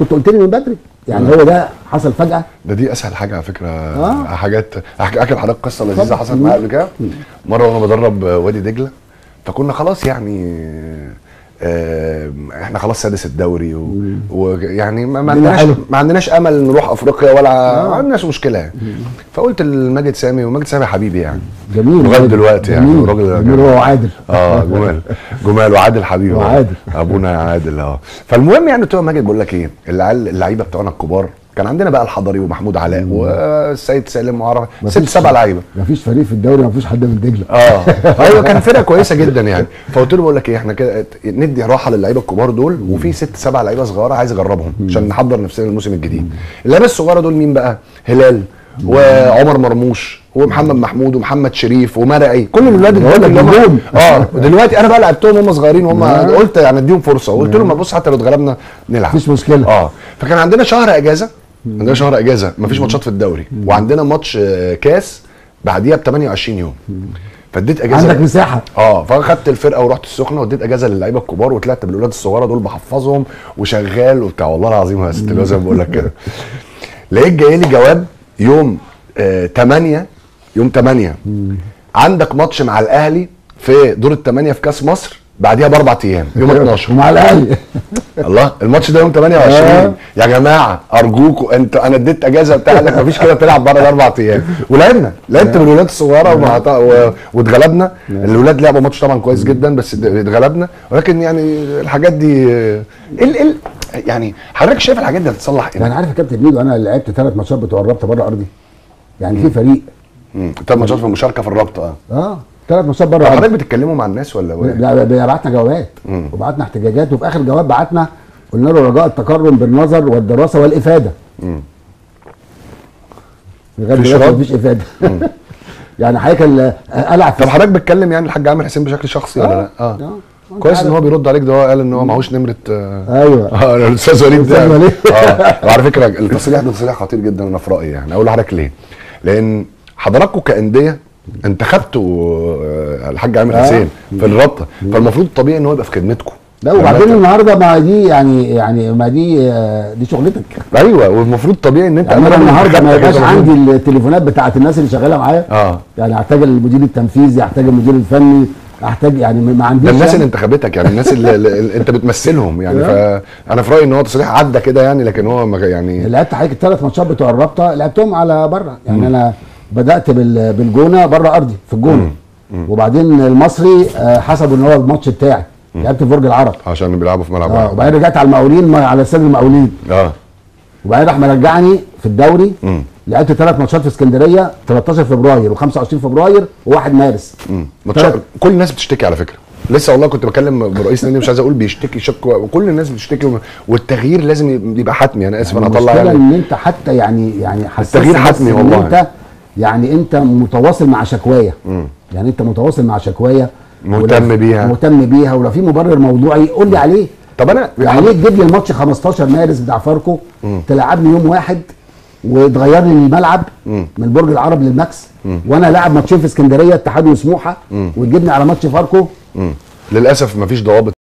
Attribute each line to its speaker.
Speaker 1: كنت قلت لي من بدري يعني هو ده حصل فجاه
Speaker 2: ده دي اسهل حاجه على فكره
Speaker 1: آه.
Speaker 2: حاجات احكي احكي لحضرتك قصه لذيذه
Speaker 1: اتفضل.
Speaker 2: حصلت معايا قبل كده مره وانا بدرب وادي دجله فكنا خلاص يعني آه، احنا خلاص سادس الدوري و- ويعني ما, ما
Speaker 1: الدنيا
Speaker 2: عندناش
Speaker 1: حلوة.
Speaker 2: ما عندناش امل نروح افريقيا ولا ما عندناش مشكله يعني فقلت لماجد سامي وماجد سامي حبيبي يعني
Speaker 1: جميل
Speaker 2: لغايه دلوقتي يعني
Speaker 1: جميل.
Speaker 2: راجل
Speaker 1: جميل هو عادل
Speaker 2: اه جمال جمال وعادل حبيبي
Speaker 1: وعادل.
Speaker 2: ابونا عادل اه فالمهم يعني قلت له يا ماجد بقول لك ايه العيال اللعيبه بتوعنا الكبار كان عندنا بقى الحضري ومحمود علاء والسيد سالم وعرفه ست
Speaker 1: مفيش-
Speaker 2: سبع لعيبه
Speaker 1: مفيش فريق في الدوري مفيش حد من دجله
Speaker 2: اه ايوه كان فرقه كويسه جدا يعني فقلت له بقول لك ايه احنا كده ندي راحه للعيبه الكبار دول وفي ست سبع لعيبه صغيره عايز اجربهم عشان نحضر نفسنا للموسم الجديد اللعيبه الصغيره دول مين بقى هلال وعمر مرموش ومحمد محمود ومحمد شريف ومرعي كل الولاد
Speaker 1: بقول لك
Speaker 2: اللي هم-
Speaker 1: نجوم.
Speaker 2: اه دلوقتي انا بقى لعبتهم هم صغيرين وهم قلت يعني اديهم فرصه وقلت لهم بص حتى لو اتغلبنا نلعب
Speaker 1: مفيش مشكلة.
Speaker 2: اه فكان عندنا شهر اجازه عندنا شهر اجازه مفيش ماتشات في الدوري وعندنا ماتش آه، كاس بعديها ب 28 يوم فاديت اجازه
Speaker 1: عندك مساحه
Speaker 2: اه فاخدت الفرقه ورحت السخنه واديت اجازه للعيبه الكبار وطلعت بالاولاد الصغيره دول بحفظهم وشغال وبتاع والله العظيم يا ست اللي هو زي ما بقول لك كده لقيت جاي لي جواب يوم آه 8 يوم 8 عندك ماتش مع الاهلي في دور الثمانيه في كاس مصر بعديها باربع ايام يوم 12
Speaker 1: ومع الاهلي
Speaker 2: الله الماتش ده يوم 28
Speaker 1: آه.
Speaker 2: يا جماعه ارجوكوا انت انا اديت اجازه بتاع قال لك مفيش كده تلعب بره اربع ايام ولعبنا لعبت بالولاد الصغيره ومع و- واتغلبنا الولاد لعبوا ماتش طبعا كويس جدا بس اتغلبنا ولكن يعني الحاجات دي ال ال يعني حضرتك شايف الحاجات دي هتتصلح
Speaker 1: يعني
Speaker 2: امتى؟
Speaker 1: عارف يا كابتن ميدو انا لعبت ثلاث ماتشات بتوع الرابطه بره ارضي يعني في فريق
Speaker 2: مم. طب ماتشات في المشاركه في الرابطه اه
Speaker 1: اه ثلاث ماتشات
Speaker 2: طب
Speaker 1: بره
Speaker 2: حضرتك
Speaker 1: ارضي
Speaker 2: بتتكلموا مع الناس ولا ايه؟
Speaker 1: لا، ب- بعتنا جوابات
Speaker 2: مم.
Speaker 1: وبعتنا احتجاجات وفي اخر جواب بعتنا قلنا له رجاء التكرم بالنظر والدراسه والافاده
Speaker 2: مم.
Speaker 1: لغايه
Speaker 2: مفيش
Speaker 1: دلوقتي
Speaker 2: رد؟
Speaker 1: مفيش افاده يعني حضرتك ال- العب في
Speaker 2: طب حضرتك بتكلم يعني الحاج عامر حسين بشكل شخصي ولا لا؟ اه
Speaker 1: آه.
Speaker 2: كويس ان
Speaker 1: عارف.
Speaker 2: هو بيرد عليك ده هو قال ان هو معهوش نمره آه
Speaker 1: ايوه
Speaker 2: اه الاستاذ وليد ده
Speaker 1: الأستاذ وليد.
Speaker 2: اه وعلى فكره التصريح ده تصريح خطير جدا انا في رايي يعني اقول لحضرتك ليه؟ لان حضراتكم كانديه انتخبتوا آه، الحاج عامر
Speaker 1: آه.
Speaker 2: حسين في الرابطه فالمفروض الطبيعي ان هو يبقى في خدمتكم
Speaker 1: لا وبعدين النهارده ما دي يعني يعني ما دي آه، دي شغلتك
Speaker 2: ايوه والمفروض طبيعي ان انت
Speaker 1: يعني انا
Speaker 2: أمام
Speaker 1: النهارده ما
Speaker 2: انتخابك
Speaker 1: يبقاش
Speaker 2: كده
Speaker 1: عندي
Speaker 2: المفروض-
Speaker 1: التليفونات بتاعت الناس اللي شغاله معايا
Speaker 2: اه
Speaker 1: يعني احتاج المدير التنفيذي احتاج المدير الفني احتاج يعني ما ما عنديش
Speaker 2: ده الناس
Speaker 1: يعني
Speaker 2: اللي انتخبتك يعني الناس اللي, اللي انت بتمثلهم يعني
Speaker 1: آه.
Speaker 2: فانا في رايي ان هو تصريح عدى كده يعني لكن هو ما- يعني
Speaker 1: لعبت حضرتك الثلاث ماتشات بتوع الرابطه لعبتهم على بره يعني انا بدات بال- بالجونه بره ارضي في الجونه وبعدين المصري آه، حسبوا ان هو الماتش بتاعي لعبت في برج العرب
Speaker 2: عشان بيلعبوا في ملعب
Speaker 1: اه
Speaker 2: واحد.
Speaker 1: وبعدين رجعت على المقاولين ما- على استاد المقاولين
Speaker 2: اه
Speaker 1: وبعدين راح مرجعني في الدوري
Speaker 2: مم.
Speaker 1: لعبت ثلاث ماتشات في اسكندريه 13 فبراير و25 فبراير و1 مارس
Speaker 2: مم. ماتشات- كل الناس بتشتكي على فكره لسه والله كنت بكلم برئيس نادي مش عايز اقول بيشتكي شكوى وكل الناس بتشتكي وم- والتغيير لازم يبقى حتمي انا اسف انا هطلع
Speaker 1: المشكله
Speaker 2: يعني
Speaker 1: ان انت حتى يعني يعني حساس
Speaker 2: التغيير
Speaker 1: بس
Speaker 2: حتمي
Speaker 1: إن
Speaker 2: والله.
Speaker 1: انت يعني انت متواصل مع شكوايا
Speaker 2: مم.
Speaker 1: يعني انت متواصل مع شكوايا
Speaker 2: مهتم
Speaker 1: ولو-
Speaker 2: بيها.
Speaker 1: مهتم بيها ولو في مبرر موضوعي قول لي عليه
Speaker 2: طب انا
Speaker 1: يعني ليه تجيب لي الماتش 15 مارس بتاع فاركو تلعبني يوم واحد وتغير لي الملعب
Speaker 2: مم.
Speaker 1: من برج العرب للماكس وانا لاعب ماتشين في اسكندريه اتحاد وسموحه وتجيبني على ماتش فاركو
Speaker 2: مم. للاسف مفيش ضوابط